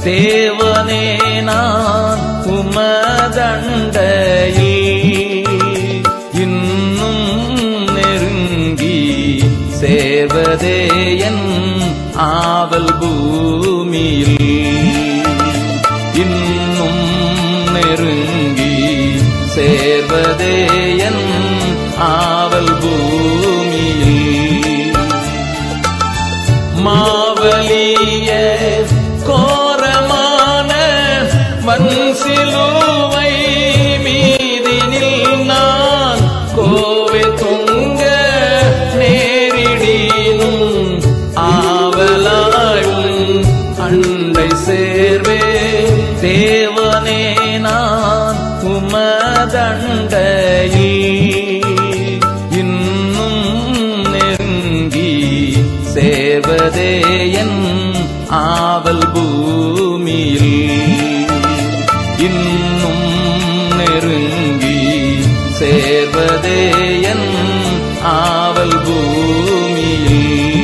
தேவனே நான் உமதண்டையில் இன்னும் நெருங்கி சேர்வதே என் ஆவல் பூமியில் இன்னும் நெருங்கி சேர்வதே என் ஆவல் பூமியில் மாவலிய கோரமான மண்சிலுவை மீதினில் நான் கோவை தொங்க நேரிடினும் ஆவலாயும் அண்டை சேர்வே தேவனே நான் உமதண்டையில் இன்னும் நெருங்கி சேர்வதே என் ஆவல் பூமியில் இன்னும் நெருங்கி சேர்வதே என் ஆவல் பூமியில்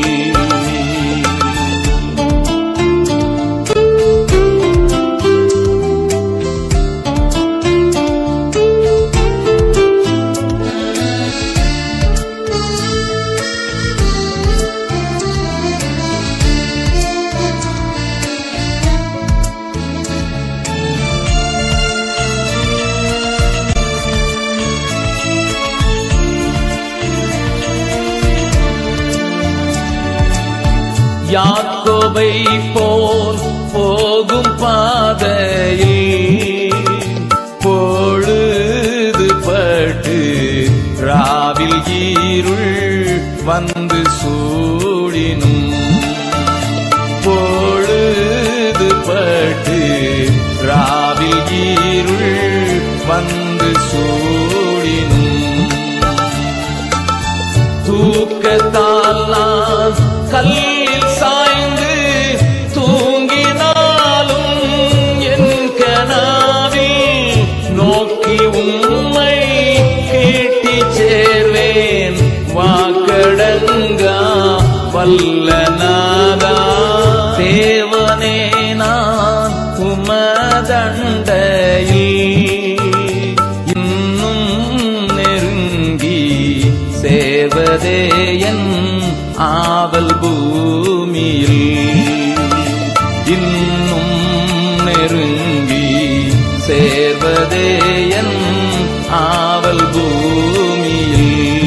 யாக்கோபை போல் போகும் பாதையில் பொழுது பட்டு ராவில் ஈருள் வந்து சூழினும் பொழுது பட்டு ராவில் ஈருள் வந்து சூழினும் தூக்கத்தால் நான் கல்லில் சாய்ந்து தூங்கினாலும் என் கனாவில் நோக்கி உம்மை கேட்டி சேர்வேன் வாக்கடங்கா வல்லநாதா தேவனே நான் உமதண்டையில் இன்னும் நெருங்கி சேர்வதே என் ஆவல் பூமியில் இன்னும் நெருங்கி சேர்வதே என் ஆவல் பூமியில்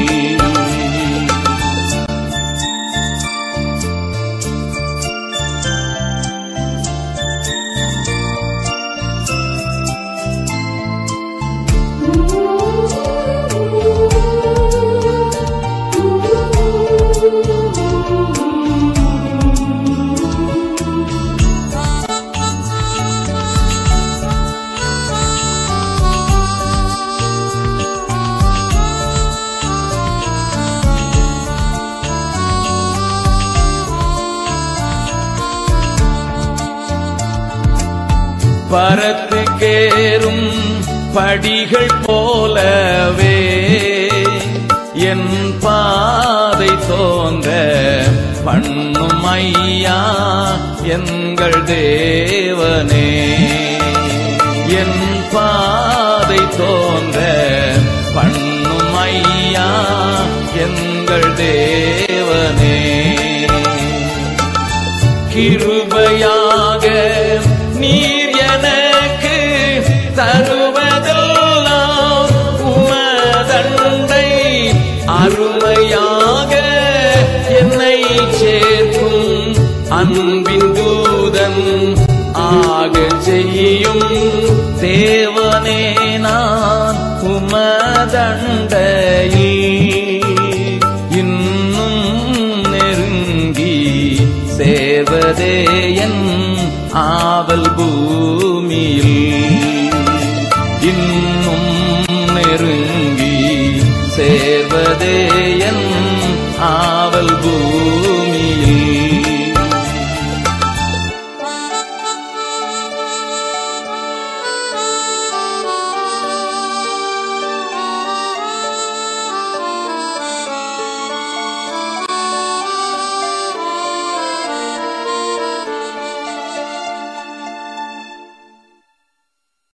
பரத்து கேறும் படிகள் போலவே என் பாதை தோன்ற பண்ணும் ஐயா எங்கள் தேவனே என் பாதை தோன்ற பண்ணும் ஐயா எங்கள் தேவனே கிருபையாக நீர் எனக்கு தருவதெல்லாம் உமதண்டை அருமையாக என்னை சேர்க்கும் அன்பின் தூதன் ஆக செய்யும் தேவனே நான் உமதண்டையில் இன்னும் நெருங்கி சேர்வதே என் ஆவல் பூ